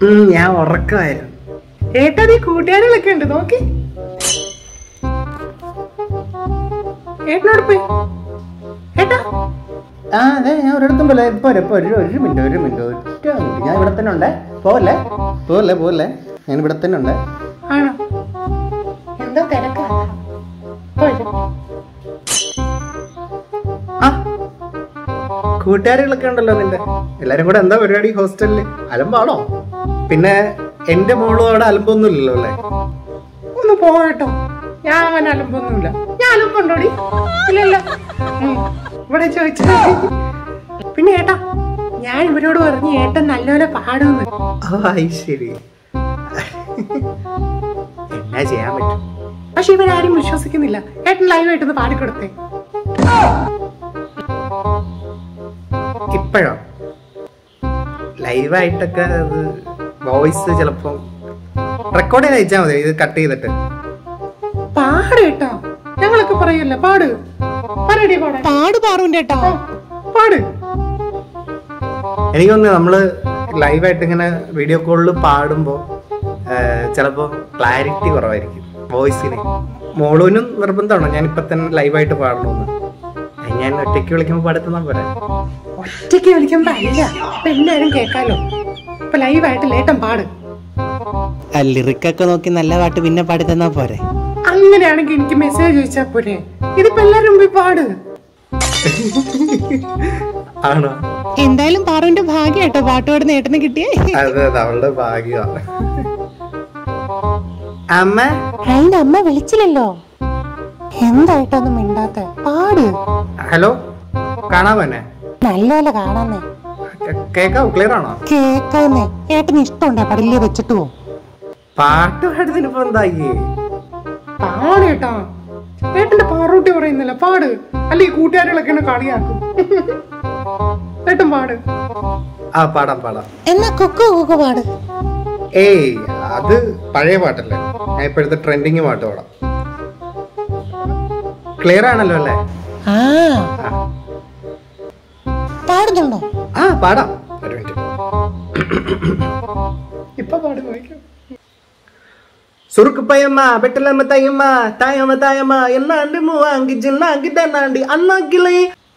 ഉം, ഞാൻ ഉറക്കമായിരുന്നു ഏട്ടാ നീ കൂട്ടുകാരികളൊക്കെ ഉണ്ട് നോക്കി ഏട്ടനോട് പോയി ഏട്ടാ ആ അതെ ഞാൻ ഒരിടത്തും പോലെ ഇപ്പൊ വരാം, ഇപ്പൊ ഒരു ഒരു മിനിറ്റ് ഒരു മിനിറ്റ് ഒറ്റ മിനിറ്റ് ഞാൻ ഇവിടെ തന്നെ ഉണ്ടേ പോവല്ലേ പോവല്ലേ പോവല്ലേ ഞാൻ ഇവിടെ തന്നെ ഉണ്ട് ആണോ എന്തോ തിരക്കാ പോയി. ആ കൂട്ടുകാരികളൊക്കെ ഉണ്ടല്ലോ നിന്റെ എല്ലാരും കൂടെ എന്താ പരിപാടി ഹോസ്റ്റലില് അലമ്പാണോ പിന്നെ എന്റെ മോളും അവിടെ അലമ്പൊന്നുമില്ലല്ലോ അല്ലേ ഒന്ന് പോകട്ടോ ഞാൻ അങ്ങനെ അലമ്പൊന്നുമില്ല ഞാൻ അലമ്പുണ്ടോടി ഇല്ലല്ല ഉം, ഇവിടെ ചോദിച്ചു പിന്നെ ഏട്ടാ ഞാൻ ഇവരോട് പറഞ്ഞു ഏട്ടൻ നല്ലപോലെ പാടുന്നു ശരി എന്നാ ചെയ്യാൻ പറ്റും പക്ഷെ ഇവരാരും വിശ്വസിക്കുന്നില്ല ഏട്ടൻ ലൈവായിട്ടൊന്ന് പാടിക്കൊടുത്തേ ഇപ്പോഴോ ലൈവായിട്ടൊക്കെ അത് വോയിസ് ചിലപ്പം റെക്കോർഡ് ചെയ്ത് അയച്ചാൽ മതി ഇത് കട്ട് ചെയ്തിട്ട് പാട് കേട്ടോ ഞങ്ങളൊക്കെ പറയല്ലേ പാട് പറയടി പാടാൻ പാട് പാറുണ്ട് കേട്ടോ പാട് എനിക്കൊന്ന് നമ്മള് ലൈവായിട്ട് ഇങ്ങനെ വീഡിയോ കോളിൽ പാടുമ്പോൾ ചിലപ്പോൾ ക്ലാരിറ്റി കുറവായിരിക്കും വോയിസിന് മോളൂനും നിർബന്ധമാണോ ഞാൻ ഇപ്പൊ തന്നെ ലൈവായിട്ട് പാടണമെന്ന് അത് ഞാൻ ഒറ്റയ്ക്ക് വിളിക്കുമ്പോൾ പാടുത്തുന്നാ പോരെ ഒറ്റയ്ക്ക് വിളിക്കുമ്പോ അല്ല ഇപ്പൊ എല്ലാരും കേൾക്കാലോ ഇപ്പൊ ലൈവായിട്ട് ലേട്ടം പാട് ലിറിക്കൊക്കെ നോക്കി നല്ല പാട്ട് പിന്നെ പാടി തന്നാ പോരെ അങ്ങനെയാണെങ്കിൽ എനിക്ക് മെസ്സേജ് ചോദിച്ചാ പോരെ ഇതിപ്പോ എല്ലാരും പോയി പാട് ആണോ എന്തായാലും പാറുവിന്റെ ഭാഗ്യം കേട്ടോ പാട്ട് പാടുന്ന ഏട്ടന് കിട്ടിയേ അതെ അതെ അവളുടെ ഭാഗ്യമാണ് അമ്മ അതിന്റെ അമ്മ വിളിച്ചില്ലല്ലോ എന്തായിട്ടൊന്നും മിണ്ടാത്ത പാട് ഹലോ കാണാൻ തന്നെ നല്ലപോലെ കാണാന്നേ കേക്കാവോ ക്ലിയർ ആണോ കേക്കാന്നേ ഏട്ടന് ഇഷ്ടമുണ്ടോ പടലില് വെച്ചിട്ട് പോവും പാട്ട് പാടുന്നതിന് ഇപ്പൊ എന്തായി പാട് കേട്ടോ ഏട്ടന്റെ പാറൂട്ടി പറയുന്നില്ല പാട് അല്ല ഈ കൂട്ടുകാരികളൊക്കെ എന്നെ കളിയാക്കും ഏട്ടൻ പാട് ആ പാടാം പാടാം എന്നാ കൊക്കോ കൊക്കോ പാട് ഏയ് അത് പഴയ പാട്ടല്ലേ ഞാൻ ഇപ്പോഴത്തെ ട്രെൻഡിങ് പാട്ട് പാടാം ക്ലിയർ ആണല്ലോ അല്ലേ ആ ആ. പാടുന്നുണ്ടോ ആ പാടാം ഒരു മിനിറ്റ് ഇപ്പൊ പാടി നോക്കാം സുറുക്ക് പയ്യമ്മ ബെട്ടലമ്മ തയ്യമ്മ തായമ്മ തായമ്മ എന്നാണ്ട് മൂവാങ്കി ജിന്നാങ്കി തന്നാണ്ടി അന്നക്കിളി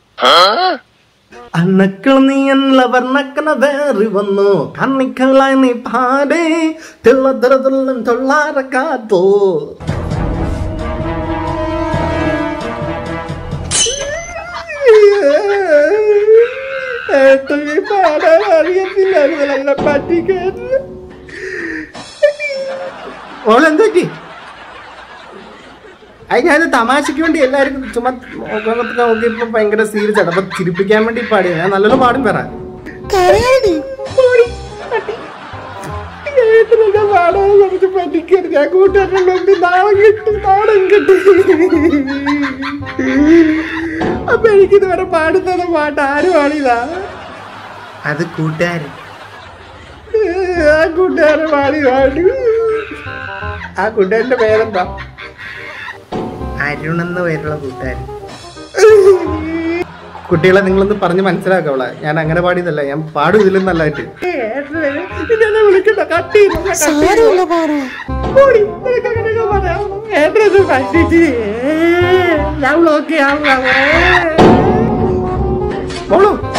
അന്നക്കൾ നീ എന്നുള്ള വർണ്ണക്കണ വേറി വന്നു കണ്ണിക്കളായി നീ പാടേ തിള്ളതിറതുള്ളും തൊള്ളാറക്കാത്തോ ഏട്ടന് പാടാൻ അറിയത്തില്ലായിരുന്നല്ല പറ്റിക്കായിരുന്നു ഓളെന്തൊക്കെ അത് ഞാൻ തമാശയ്ക്ക് വേണ്ടി എല്ലാവർക്കും ചുമ്മാ മുഖത്തൊക്കെ നോക്കിയപ്പോ ഭയങ്കര സീരിയസ് ആണ് അപ്പൊ ചിരിപ്പിക്കാൻ വേണ്ടി പാടി ഞാൻ നല്ലോണം പാടും പറ പാടാൻ കുറച്ച് പറ്റിക്കരുത് ഞാൻ കൂട്ടുകാരുടെ മുമ്പിൽ നാളെ കിട്ടി നാടൻ കിട്ടി അപ്പൊ എനിക്കിതുവരെ പാടുന്ന പാട്ട് ആര് പാടിയതാ അത് കൂട്ടുകാരൻ ആ കൂട്ടുകാരൻ പാടി പാടി ആ കൂട്ടുകാരന്റെ പേരെന്താ അരുൺ എന്ന പേരുള്ള കൂട്ടുകാരൻ കുട്ടികളെ നിങ്ങളൊന്ന് പറഞ്ഞ് മനസ്സിലാക്കവളെ ഞാൻ അങ്ങനെ പാടിയതല്ല ഞാൻ പാടും ഇതിലും നല്ലതായിട്ട് വിളിക്കണ്ട കട്ട് സാരമില്ല പാറു ഞാൻ ബ്ലോക്ക് ചെയ്യാം മോളു